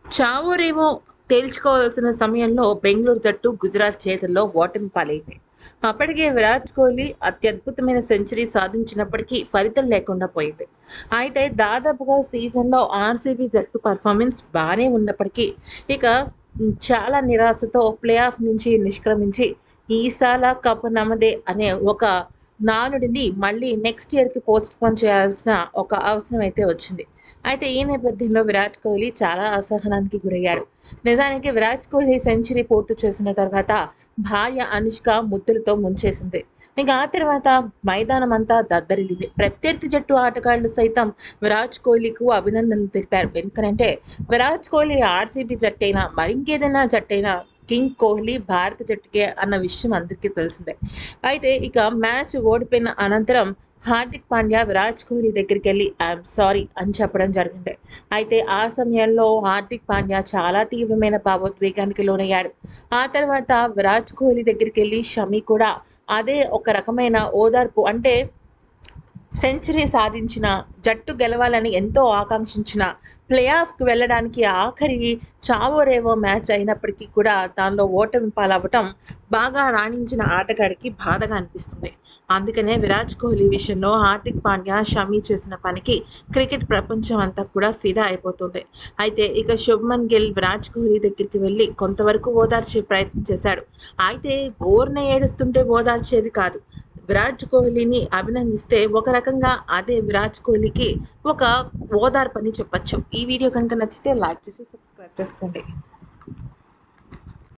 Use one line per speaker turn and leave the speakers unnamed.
చావోరేమో తేల్చుకోవాల్సిన సమయంలో బెంగళూరు జట్టు గుజరాత్ చేతుల్లో ఓటమి పాలైంది అప్పటికే విరాట్ కోహ్లీ అత్యద్భుతమైన సెంచరీ సాధించినప్పటికీ ఫలితం లేకుండా పోయింది అయితే దాదాపుగా సీజన్లో ఆర్సీబీ జట్టు పర్ఫార్మెన్స్ బాగానే ఉన్నప్పటికీ ఇక చాలా నిరాశతో ప్లే ఆఫ్ నుంచి నిష్క్రమించి ఈసాల కప్ నమదే అనే ఒక నానుడిని మళ్ళీ నెక్స్ట్ ఇయర్కి పోస్ట్ పోన్ చేయాల్సిన ఒక అవసరం అయితే వచ్చింది అయితే ఈ నేపథ్యంలో విరాట్ కోహ్లీ చాలా అసహనానికి గురయ్యాడు నిజానికి విరాట్ కోహ్లీ సెంచరీ పూర్తి చేసిన తర్వాత భార్య అనుష్క ముద్దులతో ముంచేసింది ఇక ఆ తర్వాత మైదానం అంతా దద్దరిల్లింది ప్రత్యర్థి జట్టు ఆటగాళ్లు సైతం విరాట్ కోహ్లీకు అభినందనలు తెలిపారు ఎందుకంటే విరాట్ కోహ్లీ ఆర్సీబీ జట్టైనా మరింకేదైనా జట్టైనా కింగ్ కోహ్లీ భారత జట్టుకే అన్న విషయం అందరికీ తెలిసిందే అయితే ఇక మ్యాచ్ ఓడిపోయిన అనంతరం హార్దిక్ పాండ్యా విరాట్ కోహ్లీ దగ్గరికి వెళ్ళి ఐఎమ్ సారీ అని చెప్పడం జరిగింది అయితే ఆ సమయంలో హార్దిక్ పాండ్యా చాలా తీవ్రమైన భావోద్వేగానికి లోనయ్యాడు ఆ తర్వాత విరాట్ కోహ్లీ దగ్గరికి వెళ్ళి షమి కూడా అదే ఒక రకమైన ఓదార్పు అంటే సెంచరీ సాధించిన జట్టు గెలవాలని ఎంతో ఆకాంక్షించిన ప్లే ఆఫ్కి వెళ్ళడానికి ఆఖరి చావోరేవో మ్యాచ్ అయినప్పటికీ కూడా దానిలో ఓటమి పాలవ్వటం బాగా రాణించిన ఆటగాడికి బాధగా అనిపిస్తుంది అందుకనే విరాట్ కోహ్లీ విషయంలో హార్దిక్ పాండ్యా షమీ చేసిన పనికి క్రికెట్ ప్రపంచం అంతా కూడా ఫిదా అయిపోతుంది అయితే ఇక శుభ్మన్ గిల్ విరాట్ కోహ్లీ దగ్గరికి వెళ్ళి కొంతవరకు ఓదార్చే ప్రయత్నం చేశాడు అయితే బోర్న ఏడుస్తుంటే ఓదార్చేది కాదు విరాట్ కోహ్లీని అభినందిస్తే ఒక రకంగా అదే విరాట్ కోహ్లీకి ఒక ఓదార్పని చెప్పచ్చు ఈ వీడియో కనుక నచ్చితే లైక్ చేసి సబ్స్క్రైబ్ చేసుకోండి